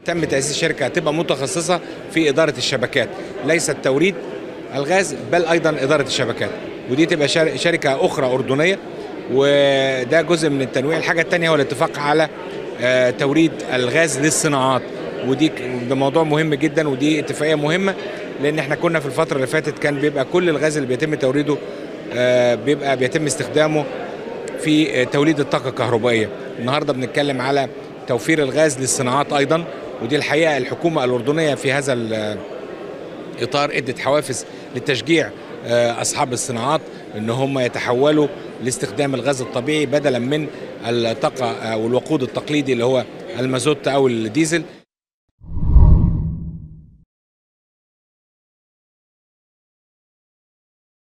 تم تأسيس شركة هتبقى متخصصة في إدارة الشبكات ليس توريد الغاز بل أيضا إدارة الشبكات ودي تبقى شر- شركة أخرى أردنية وده جزء من التنويع الحاجة الثانية هو الاتفاق على آه، توريد الغاز للصناعات ودي ك- ده موضوع مهم جدا ودي اتفاقية مهمة لأن احنا كنا في الفترة اللي فاتت كان بيبقى كل الغاز اللي بيتم توريده آه، بيبقى بيتم استخدامه في توليد الطاقة الكهربائية النهاردة بنتكلم على توفير الغاز للصناعات أيضا ودي الحقيقة الحكومة الأردنية في هذا الإطار ادت حوافز لتشجيع آه، أصحاب الصناعات إن هم يتحولوا لاستخدام الغاز الطبيعي بدلا من الطاقة أو الوقود التقليدي اللي هو المازوت أو الديزل